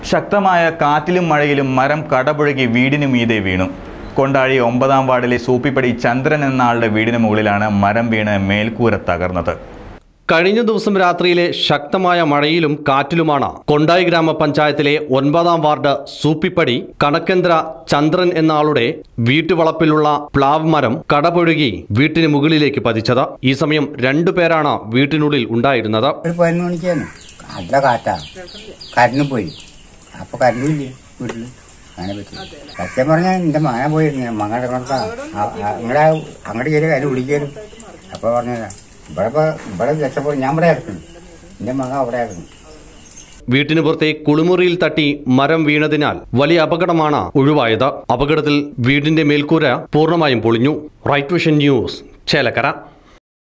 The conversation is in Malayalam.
ശക്തമായ കാറ്റിലും മഴയിലും മരം കടപുഴകി വീടിനു മീതെ വീണു കൊണ്ടാഴി ഒമ്പതാം വാർഡിലെ സൂപ്പിപ്പടി ചന്ദ്രൻ എന്ന ആളുടെ വീടിന് മുകളിലാണ് മരം വീണ് മേൽക്കൂര തകർന്നത് കഴിഞ്ഞ ദിവസം രാത്രിയിലെ ശക്തമായ മഴയിലും കാറ്റിലുമാണ് കൊണ്ടായി ഗ്രാമപഞ്ചായത്തിലെ ഒൻപതാം വാർഡ് സൂപ്പിപ്പടി കണക്കെന്ദ്ര ചന്ദ്രൻ എന്ന ആളുടെ വീട്ടുവളപ്പിലുള്ള പ്ലാവ് മരം കടപൊഴുകി വീട്ടിന് മുകളിലേക്ക് പതിച്ചത് ഈ സമയം രണ്ടുപേരാണ് വീട്ടിനുള്ളിൽ ഉണ്ടായിരുന്നത് ഒരു പതിനൊന്ന് മണിക്കാണ് നല്ല കാറ്റാ കരണ്ട് പോയി അപ്പൊ കരണ്ടും ഇല്ല വീട്ടില് അങ്ങനെ പറ്റി സത്യം പറഞ്ഞാൽ എന്റെ മകനെ പോയിരുന്നു മകനെ കൊണ്ടാ അങ്ങടെ അങ്ങോട്ട് കയറി അതിന് വിളിക്കാനും അപ്പൊ പറഞ്ഞതാ ഇവിടെ ഇപ്പൊ ഇവിടെ രക്ഷപ്പെടും ഞാൻ ഇവിടെ കിടക്കുന്നു എന്റെ മകൻ അവിടെ കിടക്കുന്നു വീട്ടിന് പുറത്തെ കുളിമുറിയിൽ തട്ടി മരം വീണതിനാൽ വലിയ അപകടമാണ് ഒഴിവായത് അപകടത്തിൽ വീടിന്റെ മേൽക്കൂര പൂർണ്ണമായും പൊളിഞ്ഞു റൈറ്റ് വിഷൻ ന്യൂസ് ചേലക്കര